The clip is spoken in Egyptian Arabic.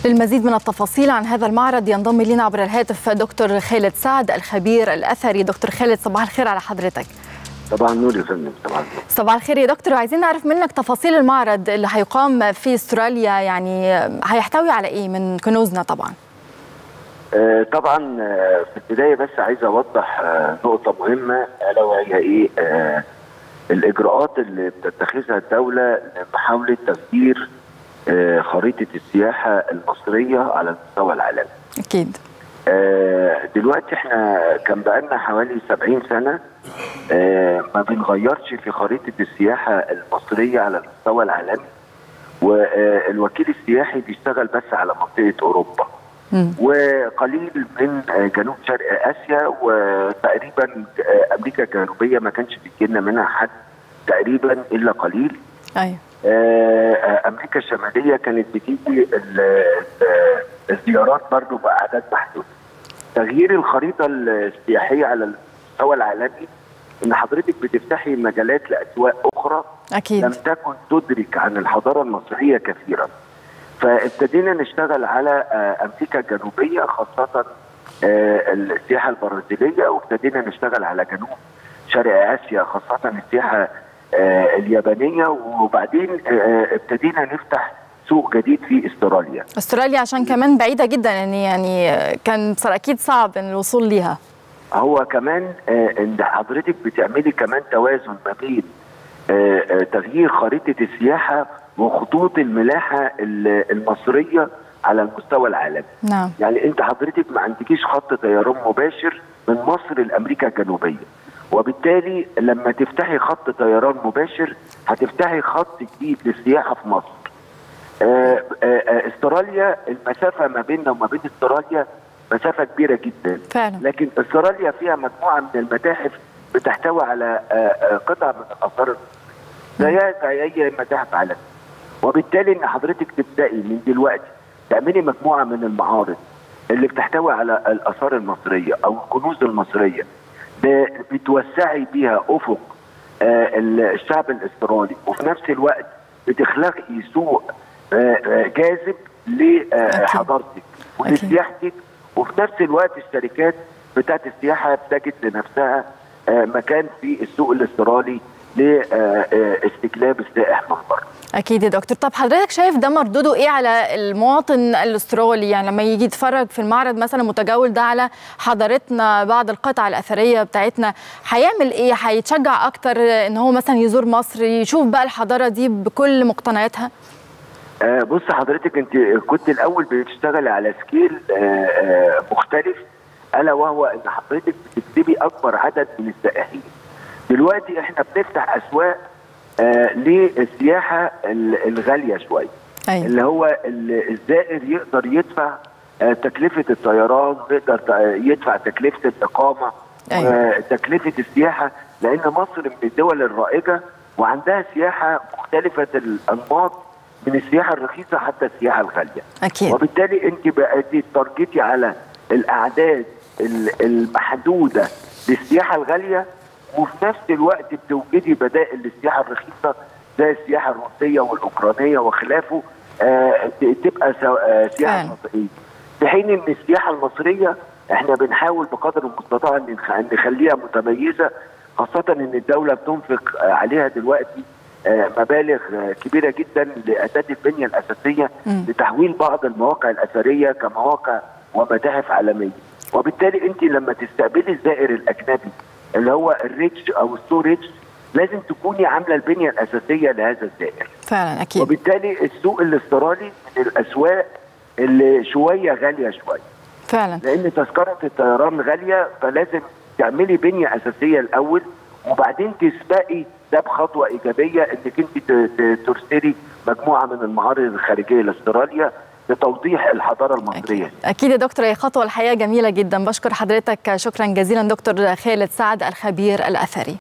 للمزيد من التفاصيل عن هذا المعرض ينضم لنا عبر الهاتف دكتور خالد سعد الخبير الاثري دكتور خالد صباح الخير على حضرتك صباح النور يا فندم صباح النور صباح الخير يا دكتور عايزين نعرف منك تفاصيل المعرض اللي هيقام في استراليا يعني هيحتوي على ايه من كنوزنا طبعا آه طبعا آه في البدايه بس عايز اوضح آه نقطه مهمه الا وهي ايه آه الاجراءات اللي بتتخذها الدوله لمحاوله تغيير آه خريطه السياحه المصريه على المستوى العالمي. اكيد آه دلوقتي احنا كان بقالنا حوالي 70 سنه آه ما بنغيرش في خريطه السياحه المصريه على المستوى العالمي والوكيل السياحي بيشتغل بس على منطقه اوروبا مم. وقليل من آه، جنوب شرق اسيا وتقريبا آه، امريكا الجنوبيه ما كانش بيجيلنا منها حد تقريبا الا قليل ايوه آه، آه، امريكا الشماليه كانت بتيجي ال- ال- الزيارات برضو باعداد محدوده. تغيير الخريطه السياحيه على المستوى العالمي ان حضرتك بتفتحي مجالات لاسواق اخرى لم اكيد تكن تدرك عن الحضاره المصريه كثيرا. فابتدينا نشتغل على آه، امريكا الجنوبيه خاصه آه، السياحه البرازيليه وابتدينا نشتغل على جنوب شرق اسيا خاصه السياحه آه، اليابانيه وبعدين آه، ابتدينا نفتح سوق جديد في استراليا. استراليا عشان كمان بعيده جدا يعني يعني كان صار اكيد صعب الوصول ليها هو كمان آه، ان حضرتك بتعملي كمان توازن ما بين آه، آه، تغيير خريطه السياحه وخطوط الملاحه ال- المصريه على المستوى العالمي. نعم يعني انت حضرتك ما عندكيش خط طيران مباشر من مصر لامريكا الجنوبيه وبالتالي لما تفتحي خط طيران مباشر هتفتحي خط جديد للسياحه في مصر آه، آه، آه، استراليا المسافه ما بيننا وما بين استراليا مسافه كبيره جدا فعلا لكن استراليا فيها مجموعه من المتاحف بتحتوي على آه، آه، قطع من الاثار زيها زي اي متاحف عالميه وبالتالي ان حضرتك تبداي من دلوقتي تعملي مجموعه من المعارض اللي بتحتوي على الاثار المصريه او الكنوز المصريه ب- بتوسعي بيها افق آه، الشعب الاسترالي وفي نفس الوقت بتخلقي سوق آه، آه، جاذب لحضارتك ولسياحتك وفي نفس الوقت الشركات بتاعت السياحه بتجد لنفسها آه، مكان في السوق الاسترالي لاستجلاب السائح من بره. اكيد يا دكتور طب حضرتك شايف ده مردوده ايه على المواطن الاسترالي يعني لما يجي يتفرج في المعرض مثلا متجول ده على حضارتنا بعض القطع الاثريه بتاعتنا هيعمل ايه هيتشجع اكتر ان هو مثلا يزور مصر يشوف بقى الحضاره دي بكل مقتنياتها آه، بص حضرتك انت كنت الاول بتشتغلي على سكيل آه، آه، مختلف الا وهو ان حضرتك بتكتبي اكبر عدد من السائحين. دلوقتي احنا بنفتح اسواق آه، للسياحه ال- الغاليه شويه. ايوه اللي هو ال- الزائر يقدر يدفع آه، تكلفه الطيران يقدر ت- يدفع تكلفه الاقامه أيوة. آه، تكلفه السياحه لان مصر من الدول الرائجه وعندها سياحه مختلفه الانماط من السياحه الرخيصه حتى السياحه الغاليه اكيد وبالتالي انت بقيتي تارجتي على الاعداد ال- المحدوده للسياحه الغاليه وفي نفس الوقت بتوجدي بدائل للسياحه الرخيصه زي السياحه الروسيه والاوكرانيه وخلافه آه ت- تبقى سو- آه، سياحه فعلا. مصريه في حين ان السياحه المصريه احنا بنحاول بقدر المستطاع ان نخ- إن نخليها متميزه خاصه ان الدوله بتنفق آه، عليها دلوقتي آه، مبالغ آه، كبيره جدا لاعداد البنيه الاساسيه مم. لتحويل بعض المواقع الاثريه كمواقع ومتاحف عالميه وبالتالي انت لما تستقبلي الزائر الاجنبي اللي هو الريتش او السو ريتش لازم تكوني عامله البنيه الاساسيه لهذا الزائر فعلا اكيد وبالتالي السوق الاسترالي من الاسواق اللي شويه غاليه شويه فعلا لان تذكره الطيران غاليه فلازم تعملي بنيه اساسيه الاول وبعدين تسبقي ده بخطوه ايجابيه انك انت ت- ت- ترسلي مجموعه من المعارض الخارجيه لاستراليا لتوضيح الحضاره المصريه أكيد. أكيد يا دكتور هي خطوة الحقيقة جميلة جدا بشكر حضرتك شكرا جزيلا دكتور خالد سعد الخبير الأثري